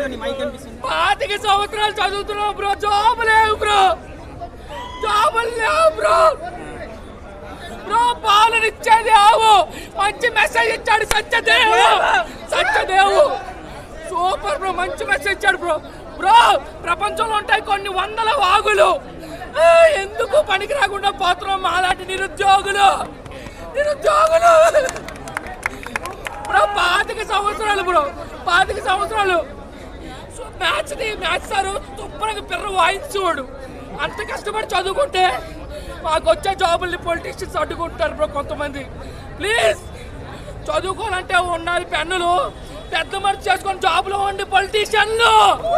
పాతిక సంవత్సరాలు చదువుతున్నావు బ్రో జాబ్ లేవు బ్రో జాబులు లేవు బ్రో బ్రో పాలన ఇచ్చేది ఆవు మంచి మెసేజ్ ఇచ్చాడు సత్యదేవు సత్యదేవు సూపర్ బ్రో మంచి మెసేజ్ ఇచ్చాడు బ్రో బ్రో ప్రపంచంలో ఉంటాయి కొన్ని వందల వాగులు ఆ, ఎందుకు పనికి రాకుండా పోతున్నాం మాలాంటి నిరుద్యోగులు నిరుద్యోగులు బ్రో పాతిక సంవత్సరాలు బ్రో పాతిక సంవత్సరాలు సో మ్యాచ్ మ్యాచ్ సారు తుప్పనకి పిర్ర వాయించేవాడు అంత కష్టపడి చదువుకుంటే మాకు వచ్చే జాబుల్ని పొలిటీషియన్స్ అడ్డుకుంటారు బ్రో కొంతమంది ప్లీజ్ చదువుకోవాలంటే ఉండాలి పెన్నులు పెద్ద మనిషి చేసుకొని జాబులో ఉండి పొలిటీషియన్లు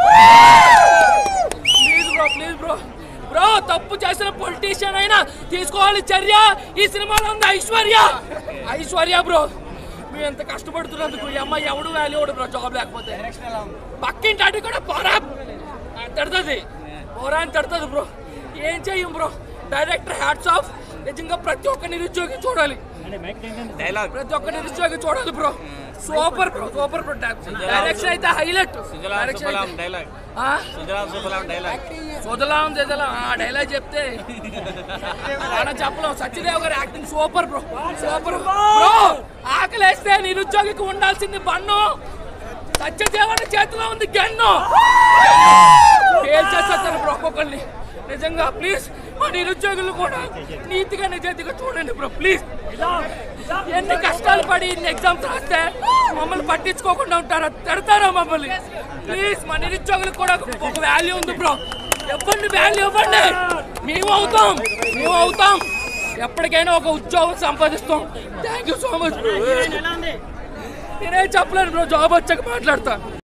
please bro please bro bro తప్పు చేసిన పొలిటీషియన్ అయినా తీసుకోవాలి చర్య ఈ సినిమాలో ఉంది ఐశ్వర్య ఐశ్వర్య బ్రో మేము ఎంత కష్టపడుతున్నందుకు ఈ అమ్మాయి ఎవడు వాల్యూ ఇవ్వడు బ్రో జాబ్ లేకపోతే పక్కింటి అటు కూడా పోరా తిడుతుంది పోరా అని తిడుతుంది బ్రో ఏం చెయ్యం బ్రో డైరెక్టర్ హ్యాట్స్ ఆఫ్ నిజంగా ప్రతి ఒక్క నిరుద్యోగి చూడాలి డైలాగ్ ప్రతి ఒక్క నిరుద్యోగి చూడాలి bro super bro super bro direction అయితే హైలైట్ సుజలాం డైరెక్షన్ సుఫలాం అయితే డైలాగ్ ఆ? సుజలాం సుఫలాం డైలాగ్ సుదలాం జదలాం ఆ డైలాగ్ చెప్తే చాలా చెప్పలేం సత్యదేవ్ గారి acting super bro super bro ఆకలేస్తే నిరుద్యోగికి ఉండాల్సింది బన్ను సత్యదేవుని చేతిలో ఉంది గన్ను చేసేస్తారు బ్రో ఒక్కొక్కరిని నిజంగా ప్లీజ్ మా నిరుద్యోగులు కూడా నీతిగా నిజాయితీగా చూడండి బ్రో ప్లీజ్ ఎన్ని కష్టాలు పడి ఇన్ని ఎగ్జామ్స్ రాస్తే మమ్మల్ని పట్టించుకోకుండా ఉంటారా తిడతారా మమ్మల్ని ప్లీజ్ మా నిరుద్యోగులకు కూడా ఒక వాల్యూ ఉంది బ్రో ఇవ్వండి వాల్యూ ఇవ్వండి మేము అవుతాం మేము అవుతాం ఎప్పటికైనా ఒక ఉద్యోగం సంపాదిస్తాం థ్యాంక్ యూ సో మచ్ నేనేం చెప్పలేను బ్రో జాబ్ వచ్చాక మాట్లాడతా